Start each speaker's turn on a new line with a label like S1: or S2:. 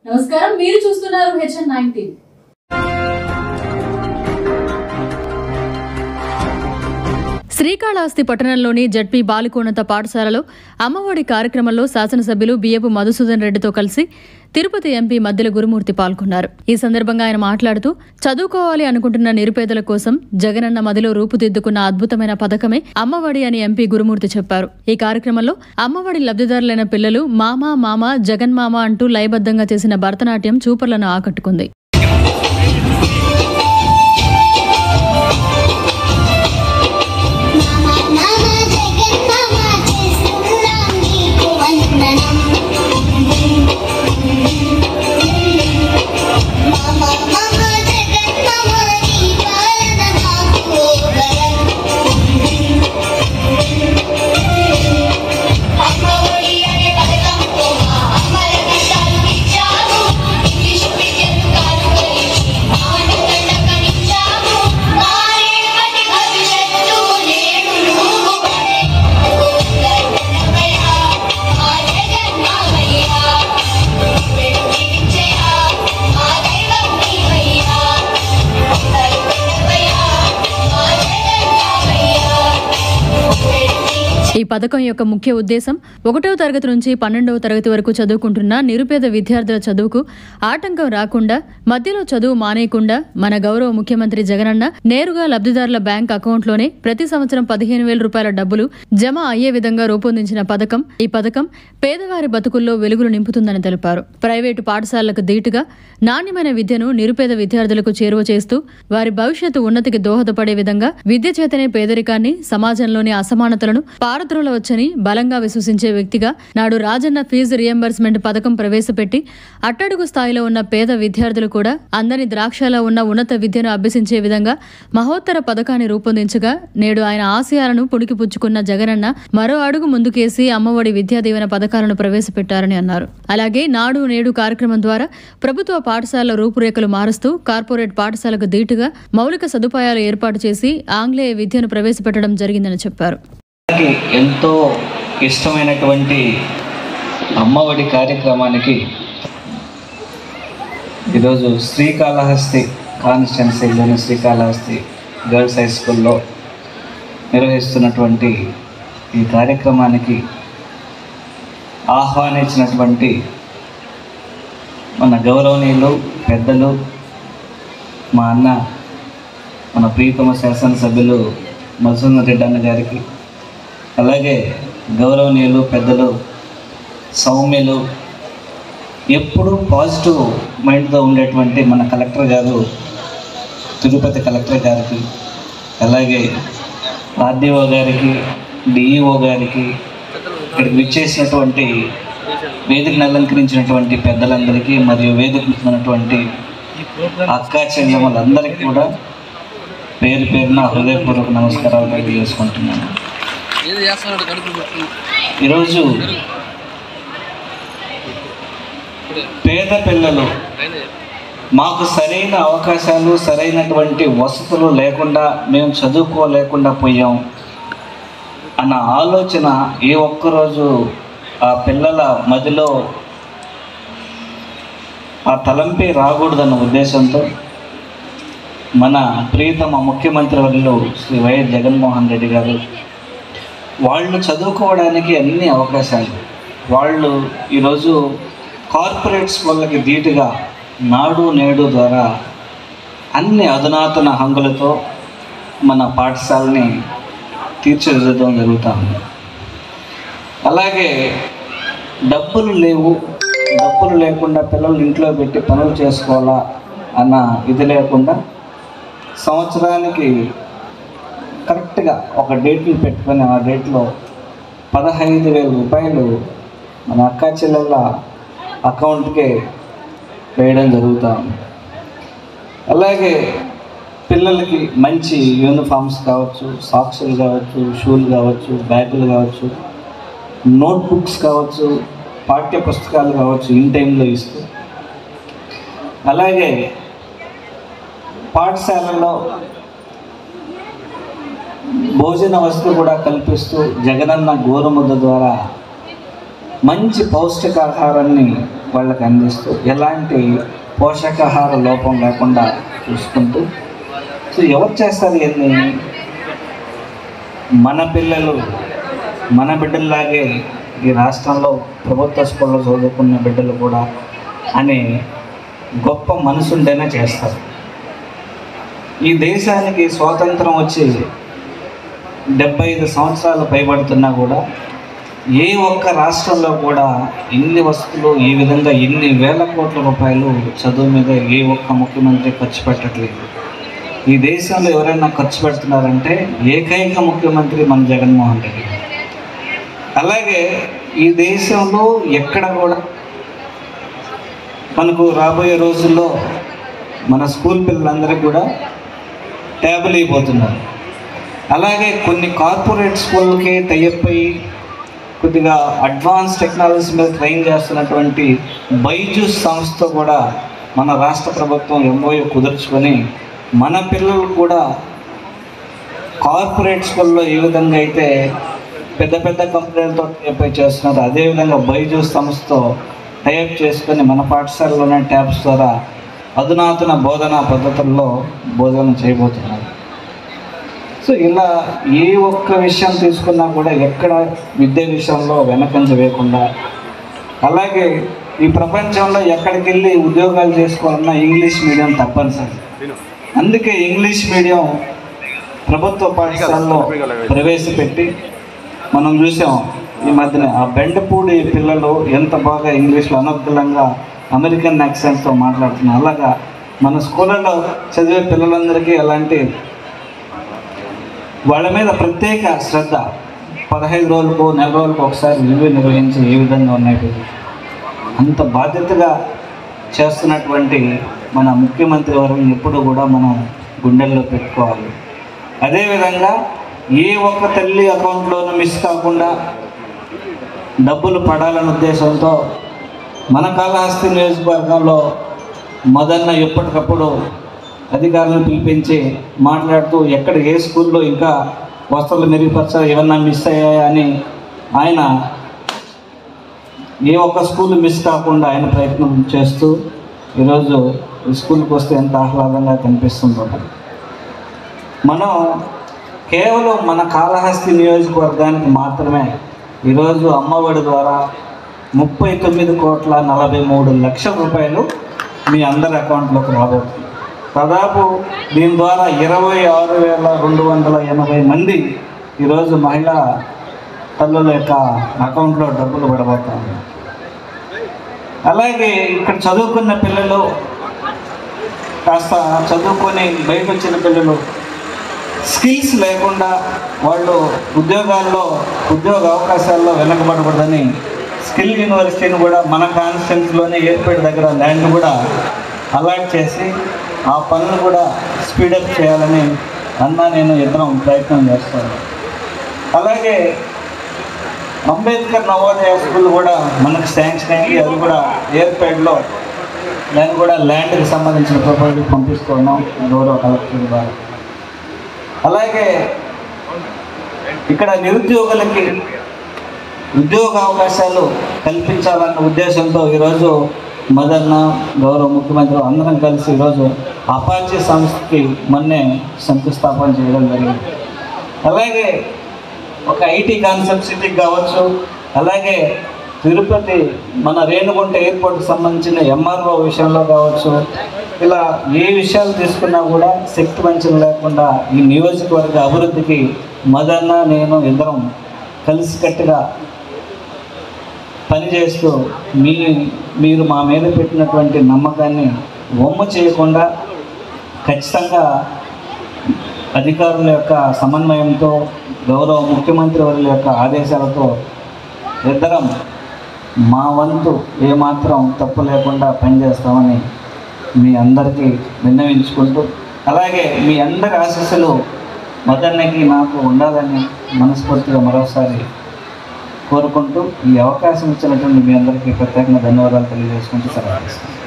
S1: నమస్కారం మీరు చూస్తున్నారు హెచ్ఎన్ నైన్టీన్
S2: శ్రీకాళహస్తి పట్టణంలోని జడ్పీ బాలికోన్నత పాఠశాలలో అమ్మఒడి కార్యక్రమంలో శాసనసభ్యులు బియ్యపు మధుసూదన్ రెడ్డితో కలిసి తిరుపతి ఎంపీ మద్దెల గురుమూర్తి పాల్గొన్నారు ఈ సందర్భంగా ఆయన మాట్లాడుతూ చదువుకోవాలి అనుకుంటున్న నిరుపేదల కోసం జగనన్న మదిలో రూపుదిద్దుకున్న అద్భుతమైన పథకమే అమ్మఒడి అని ఎంపీ గురుమూర్తి చెప్పారు ఈ కార్యక్రమంలో అమ్మఒడి లబ్ధిదారులైన పిల్లలు మామ మామ జగన్మామ అంటూ లయబద్ధంగా చేసిన భరతనాట్యం చూపర్లను ఆకట్టుకుంది
S3: నామ జగన్మామ చేస్తున్నాం నీకు వందనం మామ మామ జగన్మామ నీ పాలన మాకు వరం అమ్మఒడి అనే పథకంతో మా అమ్మల కష్టాలు ఇచ్చాము ఇంగ్లీష్ మీడియం కాదు కలిసి ఆనందండ కనిచ్చాము మారేపటి భవిష్యత్తు నేడు నువ్వు పడే గర్వనమయ్యా మా జగన్మామయ్యా వెలుగిచ్చయ్యా మా దైవం నీవయ్యా గర్వనమయ్యా మా జగన్మామయ్యా
S2: ఈ పథకం యొక్క ముఖ్య ఉద్దేశం ఒకటవ తరగతి నుంచి పన్నెండవ తరగతి వరకు చదువుకుంటున్న నిరుపేద విద్యార్థుల చదువుకు ఆటంకం రాకుండా మధ్యలో చదువు మానేయకుండా మన గౌరవ ముఖ్యమంత్రి జగనన్న నేరుగా లబ్ధిదారుల బ్యాంక్ అకౌంట్లోనే ప్రతి సంవత్సరం పదిహేను వేల రూపాయల డబ్బులు జమ అయ్యే విధంగా రూపొందించిన పథకం ఈ పథకం పేదవారి బతుకుల్లో వెలుగులు నింపుతుందని తెలిపారు ప్రైవేటు పాఠశాలలకు ధీటుగా నాణ్యమైన విద్యను నిరుపేద విద్యార్థులకు చేరువ చేస్తూ వారి భవిష్యత్తు ఉన్నతికి దోహదపడే విధంగా విద్య చేతనే పేదరికాన్ని సమాజంలోని అసమానతలను పారద్రోలవచ్చని బలంగా విశ్వసించే వ్యక్తిగా నాడు రాజన్న ఫీజు రియంబర్స్మెంట్ పథకం ప్రవేశపెట్టి అట్టడుగు స్థాయిలో ఉన్న పేద విద్యార్థులు కూడా అందని ద్రాక్షలో ఉన్న ఉన్నత విద్యను అభ్యసించే విధంగా మహోత్తర పథకాన్ని రూపొందించగా నేడు ఆయన ఆశయాలను పుణికిపుచ్చుకున్న జగనన్న మరో అడుగు ముందుకేసి అమ్మఒడి విద్యా దీవెన పథకాలను ప్రవేశపెట్టారని అన్నారు అలాగే నాడు నేడు కార్యక్రమం ద్వారా ప్రభుత్వ పాఠశాలల రూపురేఖలు మారుస్తూ కార్పొరేట్ పాఠశాలకు ధీటుగా మౌలిక సదుపాయాలు ఏర్పాటు చేసి ఆంగ్లేయ విద్యను ప్రవేశపెట్టడం జరిగిందని చెప్పారు
S4: నాకు ఎంతో ఇష్టమైనటువంటి అమ్మఒడి కార్యక్రమానికి ఈరోజు శ్రీకాళహస్తి కాన్స్టిట్యున్సీలోని శ్రీకాళహస్తి గర్ల్స్ హై స్కూల్లో నిర్వహిస్తున్నటువంటి ఈ కార్యక్రమానికి ఆహ్వానించినటువంటి మన గౌరవనీయులు పెద్దలు మా అన్న మన ప్రీతమ శాసనసభ్యులు మధుసూదన్ రెడ్డి అన్న గారికి అలాగే గౌరవనీయులు పెద్దలు సౌమ్యులు ఎప్పుడూ పాజిటివ్ మైండ్తో ఉండేటువంటి మన కలెక్టర్ గారు తిరుపతి కలెక్టర్ గారికి అలాగే ఆర్డీఓ గారికి డిఈఓ గారికి ఇక్కడికి విచ్చేసినటువంటి వేదికను అలంకరించినటువంటి పెద్దలందరికీ మరియు వేదిక ఉన్నటువంటి అక్కా చెల్లెమ్మలందరికీ కూడా పేరు పేరున హృదయపూర్వక నమస్కారాలు తెలియజేసుకుంటున్నాను ఈరోజు పేద పిల్లలు మాకు సరైన అవకాశాలు సరైనటువంటి వసతులు లేకుండా మేము చదువుకోలేకుండా పోయాం అన్న ఆలోచన ఏ ఒక్కరోజు ఆ పిల్లల మదిలో ఆ తలంపే రాకూడదన్న ఉద్దేశంతో మన ప్రియతమ ముఖ్యమంత్రి వర్యులు శ్రీ వైఎస్ జగన్మోహన్ రెడ్డి గారు వాళ్ళు చదువుకోవడానికి అన్ని అవకాశాలు వాళ్ళు ఈరోజు కార్పొరేట్స్ వాళ్ళకి ధీటుగా నాడు నేడు ద్వారా అన్ని అధునాతన హంగులతో మన పాఠశాలని తీర్చిదిద్దడం జరుగుతూ ఉంది అలాగే డబ్బులు లేవు డబ్బులు లేకుండా పిల్లలు ఇంట్లో పెట్టి పనులు చేసుకోవాలా అన్న ఇది లేకుండా సంవత్సరానికి కరెక్ట్గా ఒక డేట్లు పెట్టుకొని ఆ డేట్లో పదహైదు వేల రూపాయలు మన అక్క చెల్లెళ్ళ అకౌంట్కే వేయడం జరుగుతూ ఉంది అలాగే పిల్లలకి మంచి యూనిఫామ్స్ కావచ్చు సాక్సులు కావచ్చు షూలు కావచ్చు బ్యాగులు కావచ్చు నోట్బుక్స్ కావచ్చు పాఠ్య పుస్తకాలు కావచ్చు ఇన్ టైంలో ఇస్తూ అలాగే పాఠశాలలో భోజన వసతి కూడా కల్పిస్తూ జగనన్న గోరుముద్ద ద్వారా మంచి పౌష్టికాహారాన్ని వాళ్ళకి అందిస్తూ ఎలాంటి పోషకాహార లోపం లేకుండా చూసుకుంటూ సో ఎవరు చేస్తారు ఇవన్నీ మన పిల్లలు మన బిడ్డల్లాగే ఈ రాష్ట్రంలో ప్రభుత్వ స్కూల్లో చదువుకున్న బిడ్డలు కూడా అనే గొప్ప మనసుంటేనే చేస్తారు ఈ దేశానికి స్వాతంత్రం వచ్చి డెబ్బై ఐదు సంవత్సరాలు పైబడుతున్నా కూడా ఏ ఒక్క రాష్ట్రంలో కూడా ఇన్ని వస్తువులు ఈ విధంగా ఇన్ని వేల కోట్ల రూపాయలు చదువు మీద ఏ ఒక్క ముఖ్యమంత్రి ఖర్చు పెట్టట్లేదు ఈ దేశంలో ఎవరైనా ఖర్చు పెడుతున్నారంటే ఏకైక ముఖ్యమంత్రి మన జగన్మోహన్ రెడ్డి అలాగే ఈ దేశంలో ఎక్కడ కూడా మనకు రాబోయే రోజుల్లో మన స్కూల్ పిల్లలందరికీ కూడా ట్యాబులు అయిపోతున్నారు అలాగే కొన్ని కార్పొరేట్ స్కూళ్ళకి టైఅప్ అయ్యి కొద్దిగా అడ్వాన్స్ టెక్నాలజీస్ మీద ట్రైన్ చేస్తున్నటువంటి బైజూస్ సంస్థ కూడా మన రాష్ట్ర ప్రభుత్వం ఎంఓయూ కుదుర్చుకొని మన పిల్లలు కూడా కార్పొరేట్ స్కూల్లో ఏ విధంగా అయితే పెద్ద పెద్ద కంపెనీలతో టైప్ చేస్తున్నారు అదేవిధంగా బైజూస్ సంస్థతో టైప్ చేసుకొని మన పాఠశాలలోనే ట్యాబ్స్ ద్వారా అధునాతన బోధనా పద్ధతుల్లో బోధన చేయబోతున్నారు సో ఇలా ఏ ఒక్క విషయం తీసుకున్నా కూడా ఎక్కడ విద్య విషయంలో వెనకంజ వేయకుండా అలాగే ఈ ప్రపంచంలో ఎక్కడికి వెళ్ళి ఉద్యోగాలు చేసుకోవాలన్నా ఇంగ్లీష్ మీడియం తప్పనిసరి అందుకే ఇంగ్లీష్ మీడియం ప్రభుత్వ పాఠశాలలో ప్రవేశపెట్టి మనం చూసాం ఈ మధ్యన ఆ బెండపూడి పిల్లలు ఎంత బాగా ఇంగ్లీష్లో అనర్గళంగా అమెరికన్ యాక్సెంట్తో మాట్లాడుతున్నారు అలాగా మన స్కూళ్ళలో చదివే పిల్లలందరికీ అలాంటి వాళ్ళ మీద ప్రత్యేక శ్రద్ధ పదహైదు రోజులకు నెల రోజులకు ఒకసారి రివ్యూ నిర్వహించి ఏ విధంగా ఉన్నాయి అంత బాధ్యతగా చేస్తున్నటువంటి మన ముఖ్యమంత్రి వారిని ఎప్పుడు కూడా మనం గుండెల్లో పెట్టుకోవాలి అదేవిధంగా ఏ ఒక్క తల్లి అకౌంట్లోనూ మిస్ కాకుండా డబ్బులు పడాలనే ఉద్దేశంతో మన కాళహస్తి నియోజకవర్గంలో మదన్న ఎప్పటికప్పుడు అధికారులను పిలిపించి మాట్లాడుతూ ఎక్కడ ఏ స్కూల్లో ఇంకా వసతులు మెరుగుపరచాలి ఏమన్నా మిస్ అయ్యాయా అని ఆయన ఏ ఒక్క స్కూల్ మిస్ కాకుండా ఆయన ప్రయత్నం చేస్తూ ఈరోజు ఈ స్కూల్కి వస్తే ఎంత ఆహ్లాదంగా కనిపిస్తుందో మనం కేవలం మన కాళహస్తి నియోజకవర్గానికి మాత్రమే ఈరోజు అమ్మఒడి ద్వారా ముప్పై తొమ్మిది కోట్ల నలభై మూడు లక్షల రూపాయలు మీ అందరి అకౌంట్లోకి రాబోతుంది దాదాపు దీని ద్వారా ఇరవై ఆరు వేల రెండు వందల ఎనభై మంది ఈరోజు మహిళా తల్లుల యొక్క అకౌంట్లో డబ్బులు పడబోతాయి అలాగే ఇక్కడ చదువుకున్న పిల్లలు కాస్త చదువుకొని బయట వచ్చిన పిల్లలు స్కిల్స్ లేకుండా వాళ్ళు ఉద్యోగాల్లో ఉద్యోగ అవకాశాల్లో వెనకబడకూడదని స్కిల్ యూనివర్సిటీని కూడా మన కాన్స్టిట్యూన్సీలోనే ఏర్పేట దగ్గర ల్యాండ్ కూడా అలాట్ చేసి ఆ పనులు కూడా స్పీడప్ చేయాలని అన్న నేను ఇద్దరం ప్రయత్నం చేస్తాను అలాగే అంబేద్కర్ నవోదయ స్కూల్ కూడా మనకు శాంక్షన్ అయ్యి అది కూడా ఏర్పేటలో దాన్ని కూడా ల్యాండ్కి సంబంధించిన ప్రపోజల్ పంపిస్తున్నాం గౌరవ కలెక్టర్ ద్వారా అలాగే ఇక్కడ నిరుద్యోగులకి ఉద్యోగ అవకాశాలు కల్పించాలన్న ఉద్దేశంతో ఈరోజు మదన్న గౌరవ ముఖ్యమంత్రి అందరం కలిసి ఈరోజు అపాచీ సంస్థకి మొన్నే శంకుస్థాపన చేయడం జరిగింది అలాగే ఒక ఐటీ కాన్సెప్ట్ సిటీకి కావచ్చు అలాగే తిరుపతి మన రేణుగుంట ఎయిర్పోర్ట్కి సంబంధించిన ఎంఆర్ఓ విషయంలో కావచ్చు ఇలా ఏ విషయాలు తీసుకున్నా కూడా శక్తి వంచన లేకుండా ఈ నియోజకవర్గ అభివృద్ధికి మదన్న నేను ఇద్దరం కలిసికట్టుగా పనిచేస్తూ మీ మీరు మా మీద పెట్టినటువంటి నమ్మకాన్ని వమ్ము చేయకుండా ఖచ్చితంగా అధికారుల యొక్క సమన్వయంతో గౌరవ ముఖ్యమంత్రి వారి యొక్క ఆదేశాలతో ఇద్దరం మా వంతు ఏమాత్రం తప్పు లేకుండా పనిచేస్తామని మీ అందరికీ విన్నవించుకుంటూ అలాగే మీ అందరి ఆశీస్సులు మదన్నకి నాకు ఉండాలని మనస్ఫూర్తిగా మరోసారి కోరుకుంటూ ఈ అవకాశం ఇచ్చినటువంటి మీ అందరికీ ప్రత్యేకంగా ధన్యవాదాలు తెలియజేసుకుంటూ సెలవు తీసుకుంటాను